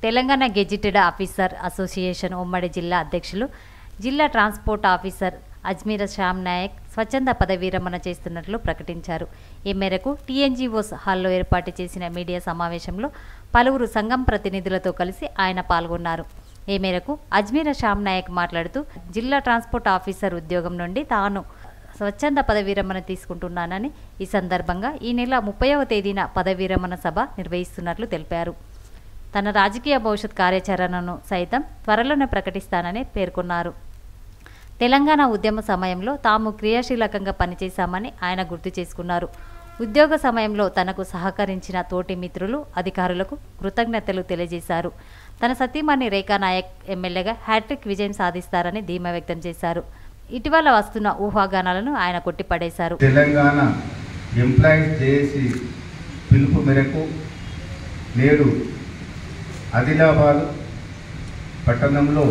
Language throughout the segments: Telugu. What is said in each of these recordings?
తెలంగాణ గెజిటెడ్ ఆఫీసర్ అసోసియేషన్ ఉమ్మడి జిల్లా అధ్యక్షులు జిల్లా ట్రాన్స్పోర్ట్ ఆఫీసర్ అజ్మీర శ్యామ్ నాయక్ స్వచ్ఛంద పదవీ విరమణ చేస్తున్నట్లు ప్రకటించారు ఈ మేరకు టీఎన్జీఓస్ హాల్లో ఏర్పాటు చేసిన మీడియా సమావేశంలో పలువురు సంఘం ప్రతినిధులతో కలిసి ఆయన పాల్గొన్నారు ఈ మేరకు అజ్మీర శ్యామ్ నాయక్ మాట్లాడుతూ జిల్లా ట్రాన్స్పోర్ట్ ఆఫీసర్ ఉద్యోగం నుండి తాను స్వచ్ఛంద పదవీ విరమణ తీసుకుంటున్నానని ఈ సందర్భంగా ఈ నెల ముప్పైవ తేదీన పదవీ విరమణ సభ నిర్వహిస్తున్నట్లు తెలిపారు తన రాజకీయ భవిష్యత్ కార్యాచరణను సైతం త్వరలోనే ప్రకటిస్తానని పేర్కొన్నారు తెలంగాణ ఉద్యమ సమయంలో తాము క్రియాశీలకంగా పనిచేశామని ఆయన గుర్తు చేసుకున్నారు ఉద్యోగ సమయంలో తనకు సహకరించిన తోటి మిత్రులు అధికారులకు కృతజ్ఞతలు తెలియజేశారు తన సతీమణి రేఖా నాయక్ ఎమ్మెల్యేగా హ్యాట్రిక్ విజయం సాధిస్తారని ధీమా వ్యక్తం చేశారు ఇటీవల వస్తున్న ఊహాగానాలను ఆయన కొట్టిపడేశారు తెలంగాణ ఎంప్లాయీస్ జేఏసీ పిలుపు మేరకు నేడు ఆదిలాబాద్ పట్టణంలో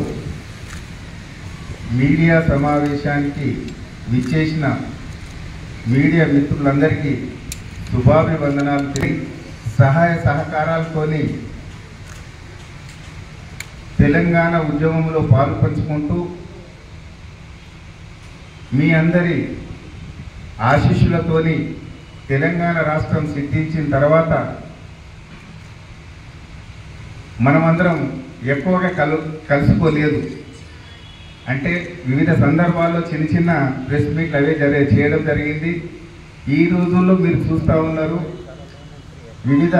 మీడియా సమావేశానికి విచ్చేసిన మీడియా మిత్రులందరికీ శుభాభివందనాలు తెలియ సహాయ సహకారాలతోని తెలంగాణ ఉద్యమంలో పాలు పంచుకుంటూ మీ అందరి ఆశీస్సులతోని తెలంగాణ రాష్ట్రం సిద్ధించిన తర్వాత మనమందరం ఎక్కువగా కలు కలుసుకోలేదు అంటే వివిధ సందర్భాల్లో చిన్న చిన్న ప్రెస్ మీట్లు అవే జరి చేయడం జరిగింది ఈ రోజుల్లో మీరు చూస్తూ ఉన్నారు వివిధ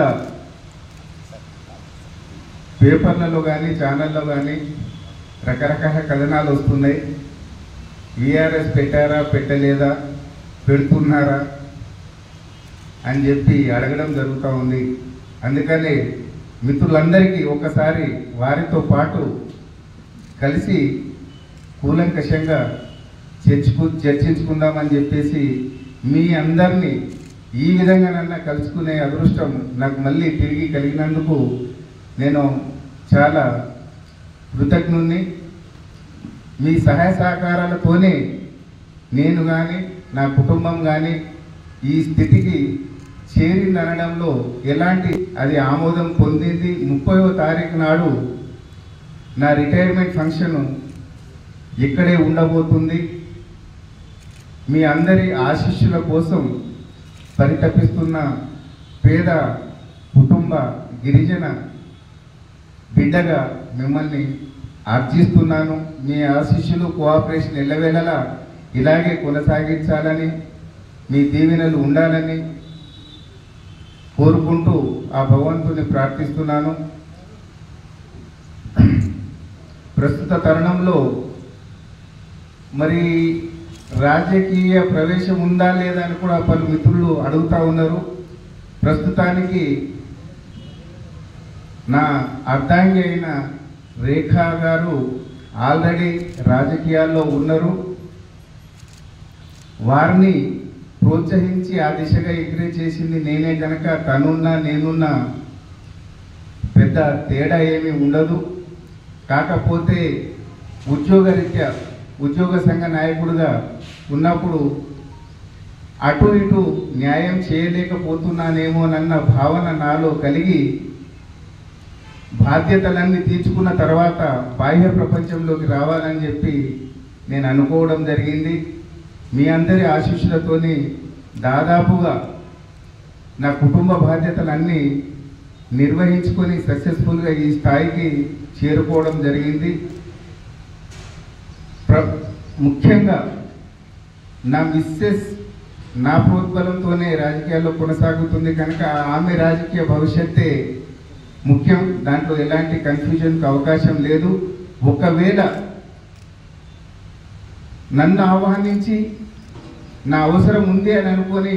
పేపర్లలో కానీ ఛానల్లో కానీ రకరకాల కథనాలు వస్తున్నాయి విఆర్ఎస్ పెట్టారా పెట్టలేదా పెడుతున్నారా అని చెప్పి అడగడం జరుగుతూ ఉంది అందుకనే మిత్రులందరికీ ఒకసారి వారితో పాటు కలిసి కూలంకషంగా చర్చకు చర్చించుకుందామని చెప్పేసి మీ అందరినీ ఈ విధంగానన్నా కలుసుకునే అదృష్టం నాకు మళ్ళీ తిరిగి కలిగినందుకు నేను చాలా కృతజ్ఞుణ్ణి మీ సహాయ సహకారాలతోనే నేను కానీ నా కుటుంబం కానీ ఈ స్థితికి చేరిందనడంలో ఎలాంటి అది ఆమోదం పొందింది ముప్పైవ తారీఖు నాడు నా రిటైర్మెంట్ ఫంక్షన్ ఇక్కడే ఉండబోతుంది మీ అందరి ఆశీస్సుల కోసం పరితపిస్తున్న పేద కుటుంబ గిరిజన బిడ్డగా మిమ్మల్ని అర్జిస్తున్నాను మీ ఆశీస్సులు కోఆపరేషన్ ఎల్లవేళలా ఇలాగే కొనసాగించాలని మీ దీవెనలు ఉండాలని కోరుకుంటూ ఆ భగవంతుని ప్రార్థిస్తున్నాను ప్రస్తుత తరుణంలో మరి రాజకీయ ప్రవేశం ఉందా లేదా అని కూడా పలు మిత్రులు అడుగుతా ఉన్నారు ప్రస్తుతానికి నా అర్ధాంగి అయిన రేఖా గారు ఆల్రెడీ రాజకీయాల్లో ఉన్నారు వారిని ప్రోత్సహించి ఆ దిశగా ఎంకరేజ్ చేసింది నేనే కనుక తనున్నా నేనున్నా పెద్ద తేడా ఏమీ ఉండదు కాకపోతే ఉద్యోగరీత్యా ఉద్యోగ సంఘ నాయకుడిగా ఉన్నప్పుడు అటు ఇటు న్యాయం చేయలేకపోతున్నానేమోనన్న భావన నాలో కలిగి బాధ్యతలన్నీ తీర్చుకున్న తర్వాత బాహ్య ప్రపంచంలోకి రావాలని చెప్పి నేను అనుకోవడం జరిగింది మీ అందరి ఆశీస్సులతోని దాదాపుగా నా కుటుంబ బాధ్యతలన్నీ నిర్వహించుకొని సక్సెస్ఫుల్గా ఈ స్థాయికి చేరుకోవడం జరిగింది ప్ర ముఖ్యంగా నా మిస్సెస్ నా ప్రోద్బలంతోనే రాజకీయాల్లో కొనసాగుతుంది కనుక ఆమె రాజకీయ భవిష్యత్తే ముఖ్యం దాంట్లో ఎలాంటి కన్ఫ్యూజన్కి అవకాశం లేదు ఒకవేళ నన్ను ఆహ్వానించి నా అవసరం ఉంది అని అనుకొని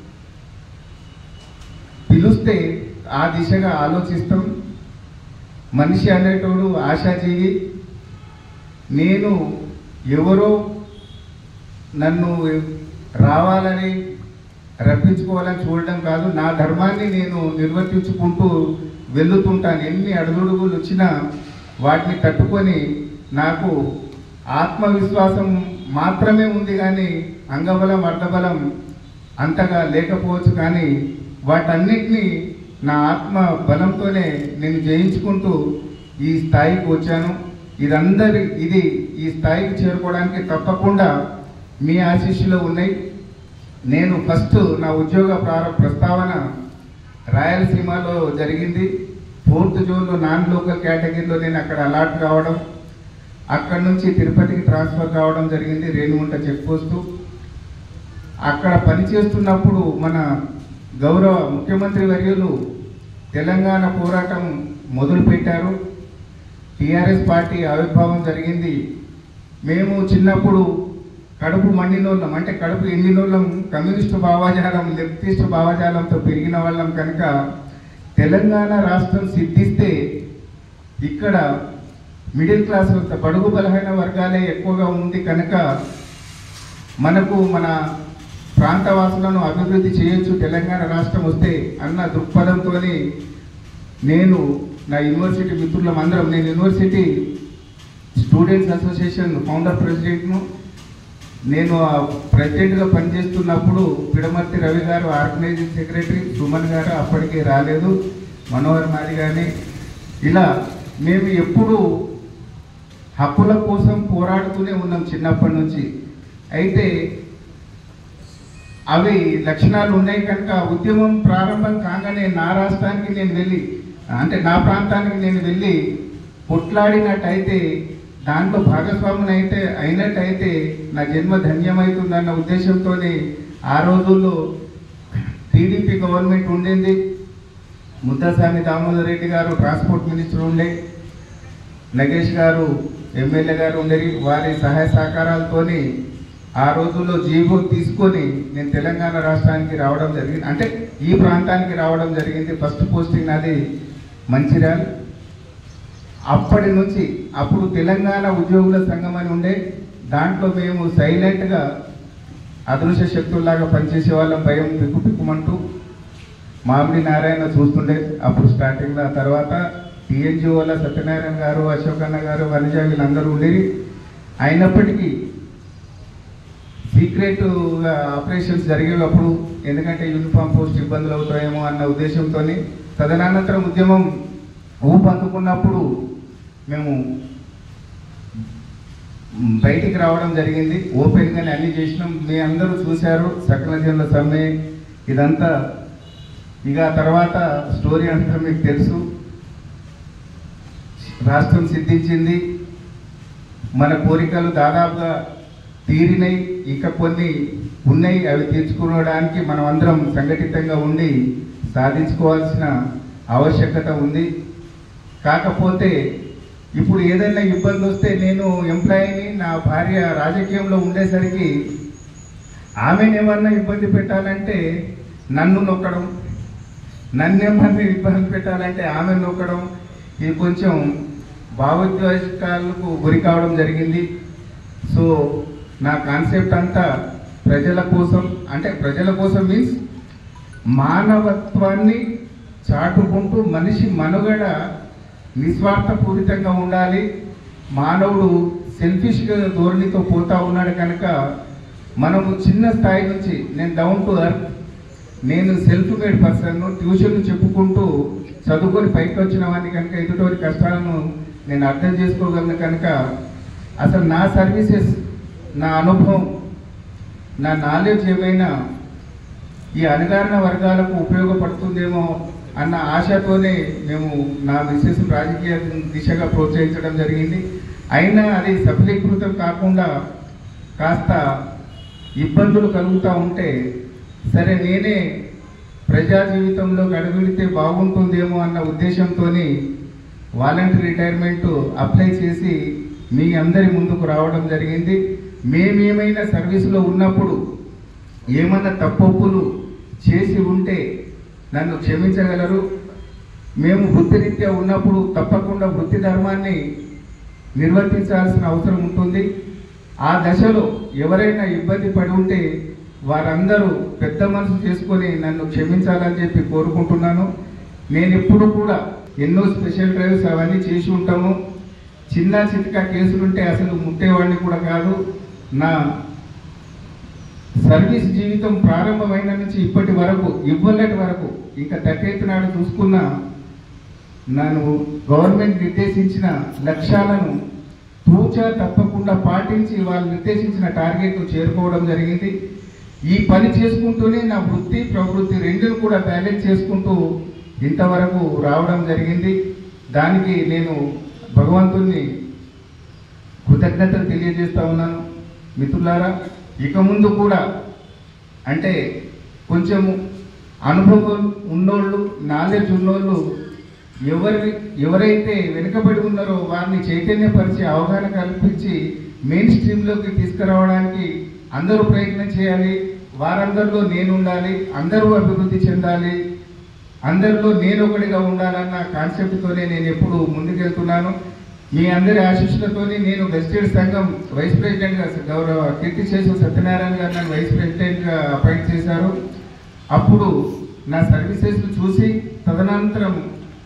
పిలుస్తే ఆ దిశగా ఆలోచిస్తాం మనిషి అనేటోడు ఆశాజీవి నేను ఎవరో నన్ను రావాలని రప్పించుకోవాలని చూడడం కాదు నా ధర్మాన్ని నేను నిర్వర్తించుకుంటూ వెళ్తుంటాను ఎన్ని అడుగుడుగులు వచ్చినా వాటిని తట్టుకొని నాకు ఆత్మవిశ్వాసం మాత్రమే ఉంది కానీ అంగబలం అర్ధబలం అంతగా లేకపోవచ్చు కానీ వాటన్నిటినీ నా ఆత్మ బలంతోనే నేను జయించుకుంటూ ఈ స్థాయికి వచ్చాను ఇదందరి ఇది ఈ స్థాయికి చేరుకోవడానికి తప్పకుండా మీ ఆశీస్సులో ఉన్నాయి నేను ఫస్ట్ నా ఉద్యోగ ప్రార ప్రస్తావన రాయలసీమలో జరిగింది ఫోర్త్ జోన్లో నాన్ లోకల్ కేటగిరీలో నేను అక్కడ అలాట్ కావడం అక్కడ నుంచి తిరుపతికి ట్రాన్స్ఫర్ కావడం జరిగింది రేణుగుంట చెక్ పోస్టు అక్కడ పనిచేస్తున్నప్పుడు మన గౌరవ ముఖ్యమంత్రి వర్యులు తెలంగాణ పోరాటం మొదలుపెట్టారు టీఆర్ఎస్ పార్టీ ఆవిర్భావం జరిగింది మేము చిన్నప్పుడు కడుపు మండినోళ్ళం అంటే కడుపు ఎండినోళ్ళం కమ్యూనిస్టు భావజాలం లెఫ్టిస్టు భావజాలంతో పెరిగిన వాళ్ళం కనుక తెలంగాణ రాష్ట్రం సిద్ధిస్తే ఇక్కడ మిడిల్ క్లాస్ బడుగు బలహీన వర్గాలే ఎక్కువగా ఉంది కనుక మనకు మన ప్రాంతవాసులను అభివృద్ధి చేయొచ్చు తెలంగాణ రాష్ట్రం వస్తే అన్న దృక్పథంతో నేను నా యూనివర్సిటీ మిత్రులం అందరం నేను యూనివర్సిటీ స్టూడెంట్స్ అసోసియేషన్ ఫౌండర్ ప్రెసిడెంట్ను నేను ఆ ప్రెసిడెంట్గా పనిచేస్తున్నప్పుడు పిడమర్తి రవి గారు ఆర్గనైజింగ్ సెక్రటరీ సుమన్ గారు అప్పటికే రాలేదు మనోహర్ మాది కానీ ఇలా మేము ఎప్పుడు హక్కుల కోసం పోరాడుతూనే ఉన్నాం చిన్నప్పటి నుంచి అయితే అవి లక్షణాలు ఉన్నాయి కనుక ఉద్యమం ప్రారంభం కాగానే నా రాష్ట్రానికి నేను వెళ్ళి అంటే నా ప్రాంతానికి నేను వెళ్ళి కొట్లాడినట్టయితే దాంట్లో భాగస్వాముని అయితే అయినట్టయితే నా జన్మ ధన్యమవుతుందన్న ఉద్దేశంతోనే ఆ రోజుల్లో టీడీపీ గవర్నమెంట్ ఉండింది ముద్దస్వామి దామోదర్ రెడ్డి గారు ట్రాన్స్పోర్ట్ మినిస్టర్ ఉండే నగేష్ గారు ఎమ్మెల్యే గారు ఉండేది వారి సహాయ సహకారాలతోని ఆ రోజుల్లో జీవో తీసుకొని నేను తెలంగాణ రాష్ట్రానికి రావడం జరిగింది అంటే ఈ ప్రాంతానికి రావడం జరిగింది ఫస్ట్ పోస్టింగ్ నాది మంచిర్యాల అప్పటి నుంచి అప్పుడు తెలంగాణ ఉద్యోగుల సంఘం అని ఉండే దాంట్లో మేము సైలెంట్గా అదృశ్య శక్తుల్లాగా పనిచేసే వాళ్ళం భయం పిక్కు పిక్కుమంటూ మామిడి నారాయణ చూస్తుండే అప్పుడు స్టార్టింగ్లో ఆ తర్వాత టీఎన్జీ వల్ల సత్యనారాయణ గారు అశోకన్న గారు వనిజ వీళ్ళందరూ ఉండేది అయినప్పటికీ సీక్రెట్గా ఆపరేషన్స్ జరిగేటప్పుడు ఎందుకంటే యూనిఫామ్ పోస్ట్ ఇబ్బందులు అవుతాయేమో అన్న ఉద్దేశంతో తదనంతరం ఉద్యమం ఊపందుకున్నప్పుడు మేము బయటికి రావడం జరిగింది ఓపెన్గానే అన్ని చేసినాం మీ అందరూ చూశారు సకల జనుల సమ్మె ఇదంతా ఇక ఆ తర్వాత స్టోరీ అంతా మీకు తెలుసు రాష్ట్రం సిద్ధించింది మన కోరికలు దాదాపుగా తీరినాయి ఇంకా కొన్ని ఉన్నాయి అవి తీర్చుకోవడానికి మనం అందరం సంఘటితంగా ఉండి సాధించుకోవాల్సిన ఆవశ్యకత ఉంది కాకపోతే ఇప్పుడు ఏదైనా ఇబ్బంది వస్తే నేను ఎంప్లాయీని నా భార్య రాజకీయంలో ఉండేసరికి ఆమెను ఏమన్నా ఇబ్బంది పెట్టాలంటే నన్ను నొక్కడం నన్నేమన్నా ఇబ్బంది పెట్టాలంటే ఆమె నొక్కడం ఇది కొంచెం భావోద్వేగాలకు గురి కావడం జరిగింది సో నా కాన్సెప్ట్ అంతా ప్రజల కోసం అంటే ప్రజల కోసం మీన్స్ మానవత్వాన్ని చాటుకుంటూ మనిషి మనుగడ నిస్వార్థపూరితంగా ఉండాలి మానవుడు సెల్ఫిష్గా ధోరణితో పోతా ఉన్నాడు కనుక మనము చిన్న స్థాయి నుంచి నేను డౌన్ టు అర్త్ నేను సెల్ఫ్ మేడ్ పర్సన్ ట్యూషన్ చెప్పుకుంటూ చదువుకొని పైకి వచ్చిన వాడిని కనుక ఎదుటి కష్టాలను నేను అర్థం చేసుకోగలను కనుక అసలు నా సర్వీసెస్ నా అనుభవం నా నాలెడ్జ్ ఏమైనా ఈ అణగారిన వర్గాలకు ఉపయోగపడుతుందేమో అన్న ఆశతోనే మేము నా మిస్సెస్ రాజకీయ దిశగా ప్రోత్సహించడం జరిగింది అయినా అది సఫలీకృతం కాకుండా కాస్త ఇబ్బందులు కలుగుతూ ఉంటే సరే నేనే ప్రజా జీవితంలో గడబిడితే బాగుంటుందేమో అన్న ఉద్దేశంతో వాలంటరీ రిటైర్మెంట్ అప్లై చేసి మీ అందరి ముందుకు రావడం జరిగింది మేమేమైనా సర్వీసులో ఉన్నప్పుడు ఏమన్నా తప్పొప్పులు చేసి ఉంటే నన్ను క్షమించగలరు మేము వృత్తిరీత్యా ఉన్నప్పుడు తప్పకుండా వృత్తి ధర్మాన్ని నిర్వర్తించాల్సిన అవసరం ఉంటుంది ఆ దశలో ఎవరైనా ఇబ్బంది పడి ఉంటే వారందరూ పెద్ద మనసు చేసుకొని నన్ను క్షమించాలని చెప్పి కోరుకుంటున్నాను నేను ఎప్పుడు కూడా ఎన్నో స్పెషల్ డ్రైవ్స్ అవన్నీ చేసి ఉంటాము చిన్న చితక కేసులుంటే అసలు ముట్టేవాడిని కూడా కాదు నా సర్వీస్ జీవితం ప్రారంభమైన నుంచి ఇప్పటి వరకు ఇవ్వలటి వరకు ఇంకా థర్టీ నాడు చూసుకున్న నన్ను గవర్నమెంట్ నిర్దేశించిన లక్ష్యాలను తూచా తప్పకుండా పాటించి వాళ్ళు నిర్దేశించిన టార్గెట్ చేరుకోవడం జరిగింది ఈ పని చేసుకుంటూనే నా వృత్తి ప్రవృత్తి రెండును కూడా బ్యాలెన్స్ చేసుకుంటూ ఇంతవరకు రావడం జరిగింది దానికి నేను భగవంతుణ్ణి కృతజ్ఞతలు తెలియజేస్తా ఉన్నాను మిత్రులారా ఇక ముందు కూడా అంటే కొంచెము అనుభవం ఉన్నోళ్ళు నాలెడ్జ్ ఉన్నోళ్ళు ఎవరి ఎవరైతే వెనుకబడి ఉన్నారో వారిని చైతన్యపరిచి అవగాహన కల్పించి మెయిన్ స్ట్రీమ్లోకి తీసుకురావడానికి అందరూ ప్రయత్నం చేయాలి వారందరిలో నేను ఉండాలి అందరూ అభివృద్ధి చెందాలి అందరిలో నేను ఒకటిగా ఉండాలన్న కాన్సెప్ట్తోనే నేను ఎప్పుడు ముందుకెళ్తున్నాను మీ అందరి ఆశీస్సులతోనే నేను గెస్టెడ్ సంఘం వైస్ ప్రెసిడెంట్గా గౌరవ కీర్తిశేషు సత్యనారాయణ గారు నన్ను వైస్ ప్రెసిడెంట్గా అపాయింట్ చేశారు అప్పుడు నా సర్వీసెస్ చూసి తదనంతరం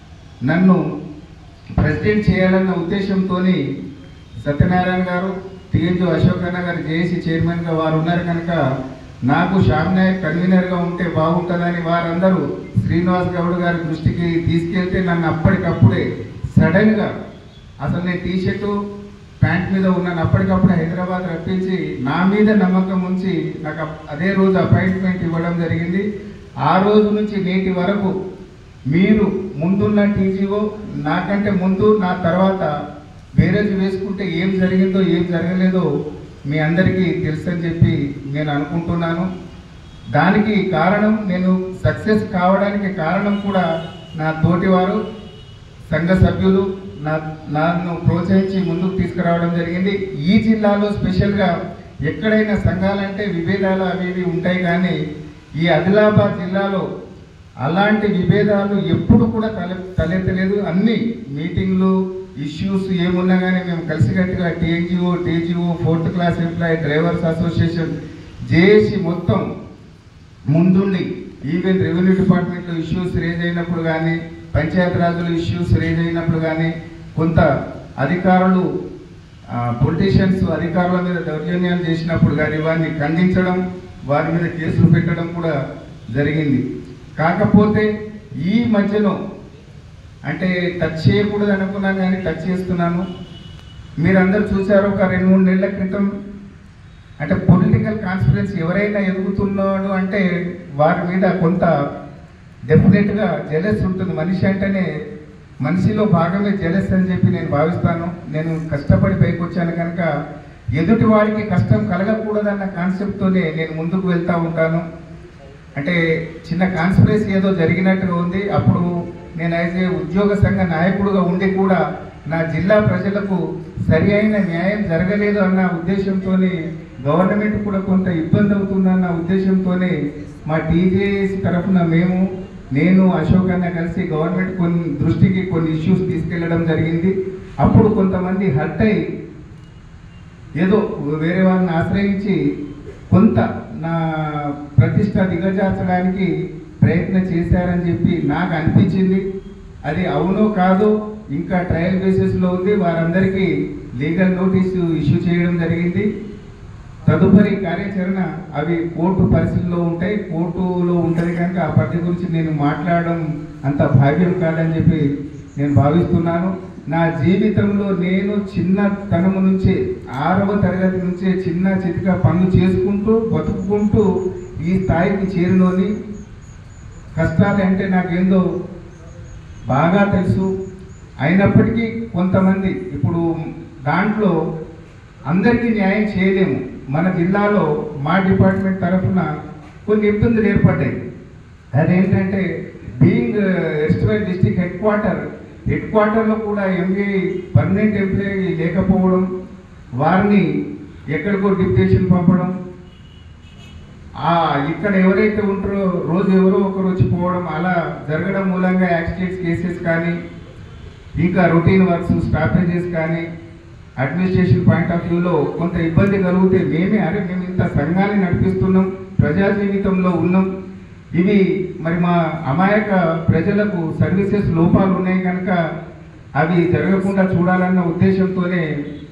నన్ను ప్రెసిడెంట్ చేయాలన్న ఉద్దేశంతోని సత్యనారాయణ గారు టిఎన్జి అశోక్ అన్న గారు జేఏసీ చైర్మన్గా వారు ఉన్నారు కనుక నాకు శ్యామ్ నాయక్ కన్వీనర్గా ఉంటే బాగుంటుందని వారందరూ శ్రీనివాస్ గౌడ్ గారి దృష్టికి తీసుకెళ్తే నన్ను అప్పటికప్పుడే సడన్గా అసలు నేను టీ షర్టు ప్యాంట్ మీద ఉన్నాను అప్పటికప్పుడు హైదరాబాద్ రప్పించి నా మీద నమ్మకం ఉంచి నాకు అప్- అదే రోజు అపాయింట్మెంట్ ఇవ్వడం జరిగింది ఆ రోజు నుంచి నేటి వరకు మీరు ముందున్న టీజీఓ నాకంటే ముందు నా తర్వాత బేరేజ్ వేసుకుంటే ఏం జరిగిందో ఏం జరగలేదో మీ అందరికీ తెలుసని చెప్పి నేను అనుకుంటున్నాను దానికి కారణం నేను సక్సెస్ కావడానికి కారణం కూడా నా తోటివారు సంఘ సభ్యులు నా నన్ను ప్రోత్సహించి ముందుకు తీసుకురావడం జరిగింది ఈ జిల్లాలో స్పెషల్గా ఎక్కడైనా సంఘాలంటే విభేదాలు అవి ఇవి ఉంటాయి కానీ ఈ ఆదిలాబాద్ జిల్లాలో అలాంటి విభేదాలు ఎప్పుడు కూడా తల తలెత్తలేదు అన్ని మీటింగ్లు ఇష్యూస్ ఏమున్నా కానీ మేము కలిసికట్టుగా TNGO TGO fourth class employee drivers association JAC మొత్తం ముందుండి ఈవెన్ రెవెన్యూ డిపార్ట్మెంట్లో ఇష్యూస్ రేజ్ అయినప్పుడు కానీ పంచాయత్ రాజులు ఇష్యూస్ రేజ్ అయినప్పుడు కానీ కొంత అధికారులు పొలిటీషియన్స్ అధికారుల మీద దౌర్జన్యాలు చేసినప్పుడు కానీ వారిని ఖండించడం వారి మీద కేసులు పెట్టడం కూడా జరిగింది కాకపోతే ఈ మధ్యలో అంటే టచ్ చేయకూడదు అనుకున్నాను కానీ టచ్ చేస్తున్నాను మీరందరూ చూశారు ఒక రెండు మూడు నెలల క్రితం అంటే పొలిటికల్ కాన్స్పిరెన్స్ ఎవరైనా ఎదుగుతున్నాడు అంటే వారి మీద కొంత డెఫినెట్గా జెలస్ ఉంటుంది మనిషి అంటేనే మనిషిలో భాగమే జెలస్ అని చెప్పి నేను భావిస్తాను నేను కష్టపడి పైకి వచ్చాను కనుక ఎదుటి వాడికి కష్టం కలగకూడదన్న కాన్సెప్ట్తోనే నేను ముందుకు వెళ్తూ ఉంటాను అంటే చిన్న కాన్స్పిరసీ ఏదో జరిగినట్టుగా ఉంది అప్పుడు నేను యాజ్ ఏ ఉద్యోగ సంఘ నాయకుడుగా ఉండి కూడా నా జిల్లా ప్రజలకు సరి అయిన న్యాయం జరగలేదు అన్న ఉద్దేశంతోనే గవర్నమెంట్ కూడా కొంత ఇబ్బంది అవుతుందన్న ఉద్దేశంతోనే మా టీజేఎస్ తరఫున మేము నేను అశోక్ అన్న కలిసి గవర్నమెంట్ కొన్ని దృష్టికి కొన్ని ఇష్యూస్ తీసుకెళ్లడం జరిగింది అప్పుడు కొంతమంది హర్ట్ అయి ఏదో వేరే వాళ్ళని ఆశ్రయించి కొంత నా ప్రతిష్ట దిగజార్చడానికి ప్రయత్నం చేశారని చెప్పి నాకు అనిపించింది అది అవునో కాదో ఇంకా ట్రయల్ బేసిస్లో ఉంది వారందరికీ లీగల్ నోటీసు ఇష్యూ చేయడం జరిగింది తదుపరి కార్యాచరణ అవి కోర్టు పరిస్థితిలో ఉంటాయి కోర్టులో ఉంటుంది కనుక ఆ పద్ధతి గురించి నేను మాట్లాడడం అంత భాగ్యం కాదని చెప్పి నేను భావిస్తున్నాను నా జీవితంలో నేను చిన్నతనము నుంచే ఆరవ తరగతి నుంచే చిన్న చితిక పనులు చేసుకుంటూ బతుకుకుంటూ ఈ స్థాయికి చేరినోని కష్టాలు అంటే నాకేందో బాగా తెలుసు అయినప్పటికీ కొంతమంది ఇప్పుడు దాంట్లో అందరికీ న్యాయం చేయలేము మన జిల్లాలో మా డిపార్ట్మెంట్ తరఫున కొన్ని ఇబ్బందులు ఏర్పడ్డాయి అదేంటంటే బీయింగ్ ఎస్టివల్ డిస్టిక్ హెడ్ క్వార్టర్ హెడ్ క్వార్టర్లో కూడా ఎంఏ పర్మనెంట్ ఎంప్లాయీ లేకపోవడం వారిని ఎక్కడికో డిప్యుటేషన్ పంపడం ఆ ఇక్కడ ఎవరైతే ఉంటారో రోజు ఎవరో ఒకరు వచ్చి పోవడం అలా జరగడం మూలంగా యాక్సిడెంట్స్ కేసెస్ కానీ ఇంకా రొటీన్ వర్క్స్ స్టాపేజెస్ కానీ అడ్మినిస్ట్రేషన్ పాయింట్ ఆఫ్ వ్యూలో కొంత ఇబ్బంది కలిగితే మేమే అరే మేము ఇంత సంఘాన్ని నడిపిస్తున్నాం ప్రజా జీవితంలో ఉన్నాం ఇవి మరి మా అమాయక ప్రజలకు సర్వీసెస్ లోపాలు ఉన్నాయి కనుక అవి జరగకుండా చూడాలన్న ఉద్దేశంతోనే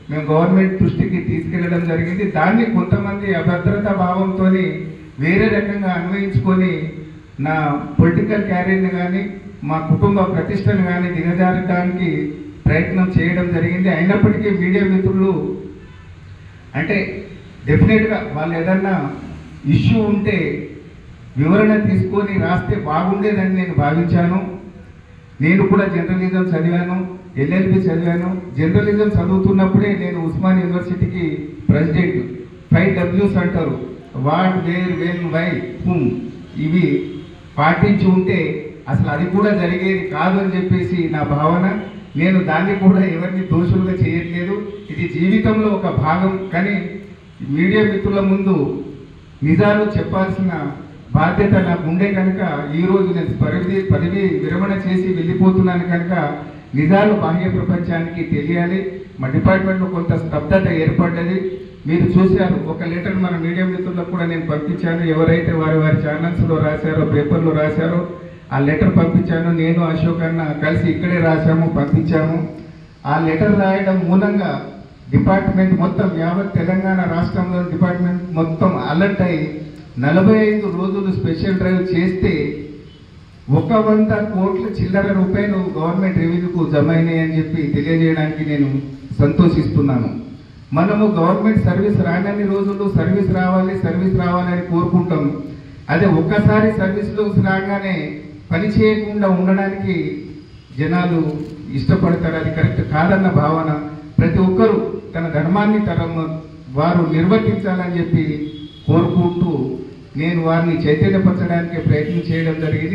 మేము గవర్నమెంట్ దృష్టికి తీసుకెళ్లడం జరిగింది దాన్ని కొంతమంది అభద్రతా భావంతో వేరే రకంగా అన్వయించుకొని నా పొలిటికల్ క్యారియర్ని కానీ మా కుటుంబ ప్రతిష్టను కానీ దిగజారడానికి ప్రయత్నం చేయడం జరిగింది అయినప్పటికీ మీడియా మిత్రులు అంటే డెఫినెట్గా వాళ్ళు ఏదన్నా ఇష్యూ ఉంటే వివరణ తీసుకొని రాస్తే బాగుండేదని నేను భావించాను నేను కూడా జర్నలిజం చదివాను ఎల్ఎల్బి చదివాను జర్నలిజం చదువుతున్నప్పుడే నేను ఉస్మాన్ యూనివర్సిటీకి ప్రెసిడెంట్ ఫైవ్ డబ్ల్యూస్ అంటారు what where when why whom ఇవి పాటించి ఉంటే అసలు అది కూడా జరిగేది కాదు అని చెప్పేసి నా భావన నేను దాన్ని కూడా ఎవరిని దోషులుగా చేయట్లేదు ఇది జీవితంలో ఒక భాగం కానీ మీడియా మిత్రుల ముందు నిజాలు చెప్పాల్సిన బాధ్యత నాకు ఉండే కనుక ఈ రోజు నేను పదవి పదవి విరమణ చేసి వెళ్ళిపోతున్నాను కనుక నిజాలు బాహ్య ప్రపంచానికి తెలియాలి మా డిపార్ట్మెంట్లో కొంత స్తబ్దత ఏర్పడ్డది మీరు చూశారు ఒక లెటర్ మన మీడియా మిత్రులకు కూడా నేను పంపించాను ఎవరైతే వారి వారి ఛానల్స్లో రాశారో పేపర్లో రాశారో ఆ లెటర్ పంపించాను నేను అశోక్ అన్న కలిసి ఇక్కడే రాశాము పంపించాము ఆ లెటర్ రాయడం మూలంగా డిపార్ట్మెంట్ మొత్తం యావత్ తెలంగాణ రాష్ట్రంలో డిపార్ట్మెంట్ మొత్తం అలర్ట్ అయి నలభై ఐదు రోజులు స్పెషల్ డ్రైవ్ చేస్తే ఒక వంద కోట్ల చిల్లర రూపాయలు గవర్నమెంట్ రెవెన్యూకు జమ అయినాయని చెప్పి తెలియజేయడానికి నేను సంతోషిస్తున్నాను మనము గవర్నమెంట్ సర్వీస్ రానన్ని రోజులు సర్వీస్ రావాలి సర్వీస్ రావాలని కోరుకుంటాం అదే ఒక్కసారి సర్వీస్లో రాగానే పని చేయకుండా ఉండడానికి జనాలు ఇష్టపడతారు అది కరెక్ట్ కాదన్న భావన ప్రతి ఒక్కరూ తన ధర్మాన్ని తన వారు నిర్వర్తించాలని చెప్పి కోరుకుంటూ నేను వారిని చైతన్యపరచడానికి ప్రయత్నం చేయడం జరిగింది